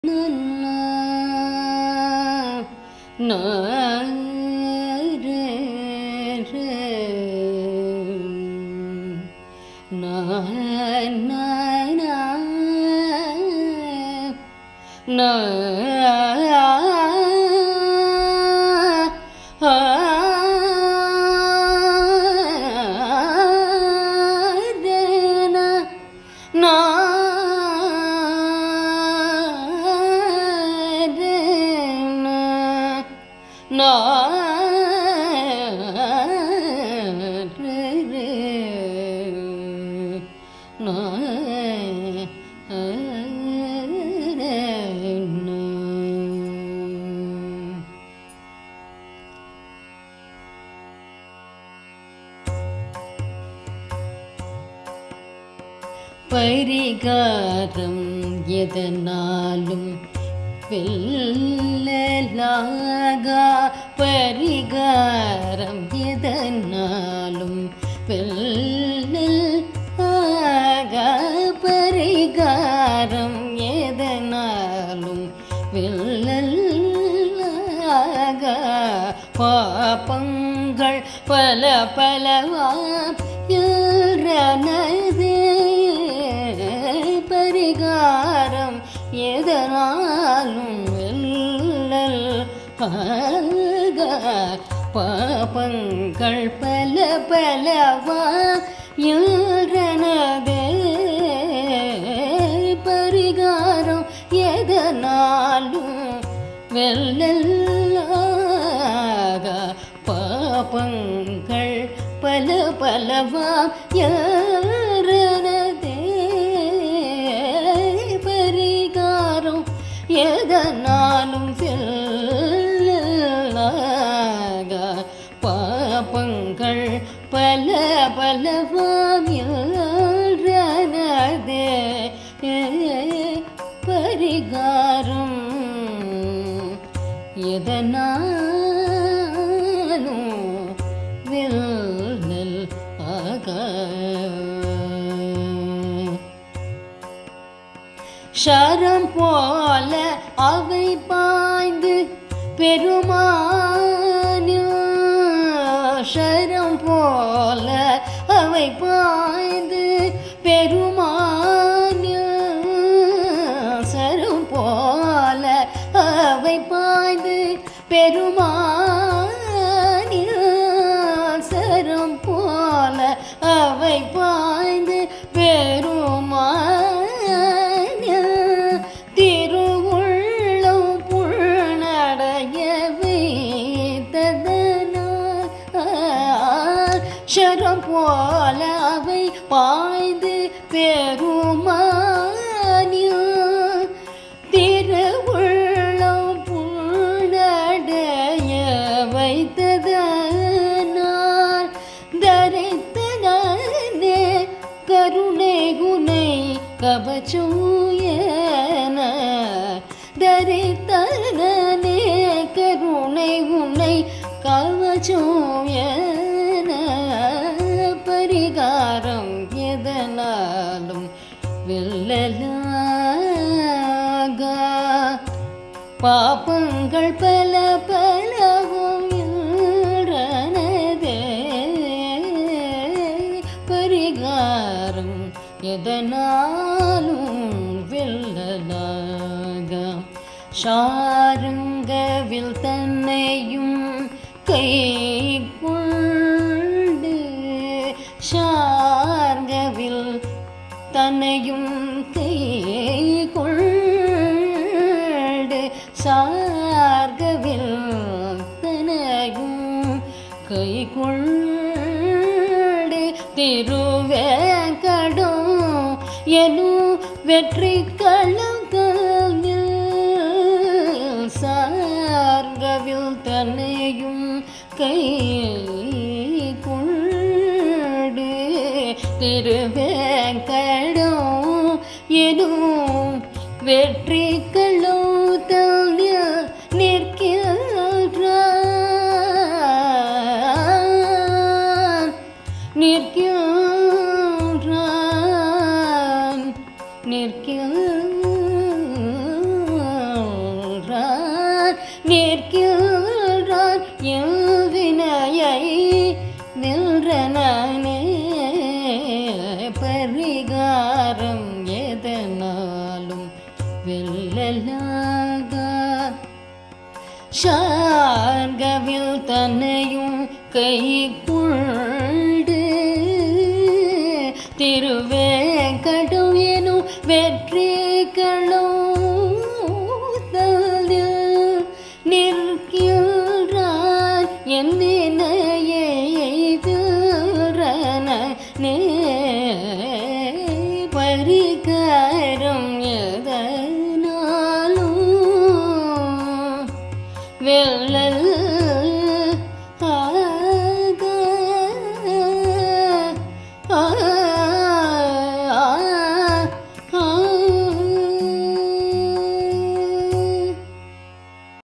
பரிகாரம் எதனாலும் வெல்லலாகா பரிகாரம் எதனாலும் வெல்லலாகா பரிகாரம் எதனாலும் வெல்லலாகா பாப்பங்கள் பல பலவாம் என்றனதே பரிகாரம் எதனாலும் வெல்லல் ஆக பாபங்கள் பல பலவா என்றனதே பரிகாரம் எதனாலும் வெல்லல்லாக பாபங்கள் பல பலவாம் யாரனதே பரிகாரம் எதனாலும் செல்லாக பாபங்கள் பல பலவாம் யாரனதே பரிகாரம் எதனாலும் வெல்லல் ஆக ஷரம் போல அவை பாய்ந்து பெருமானில் ஷரம் போல அவை பாய்ந்து பெருமானில் சரம் போல அவை பாய்ந்து பெருமானில் சரம் போல அவை பாய்ந்து பெருமானில் திருவுள்ளம் புழ்நடைய வைத்ததனால் ஷரம் போல அவை பாய்ந்து பெருமானில் திருவுள்ளம் புழ்நடைய வைத்ததனால் தரித்தனே கருணை குனை கவச்சூயன தரித்தனே கருணை குனை கவச்சூயன பரிகாரம் எதனாலும் வெல்லலாக பாப்பங்கள் பல பலவும் இன்றனதே பரிகாரம் எதனாலும் வெல்லலாக ஷாருங்கவில் தன்னையும் கை கொண்டு ஷார்கவில் தன்னையும் கை கொண்டு சார்கவில் தனையும் கை கொண்டு திருவேங்கடம் எனும் வெற்றி களங்கள் சார்கவில் தன்னையும் கை கொண்டு திருவேங்கடம் எனும் வெற்றி களத்தில் நிற்கின்றான் நிற்கின்றான் நிற்கின்றான் நிற்கின்றான் என் வினையை நின்றனானே பரிகாரம் எதனாலும் வெல்லலாகா ஷார்கவில் தன்னையும் கை கொண்டு திருவேங்கடம் எனும் வெற்றிகளும் நிற்கின்றான் என் வினையை வீரனே பரிகாரம் எதனாலும் வெல்லல்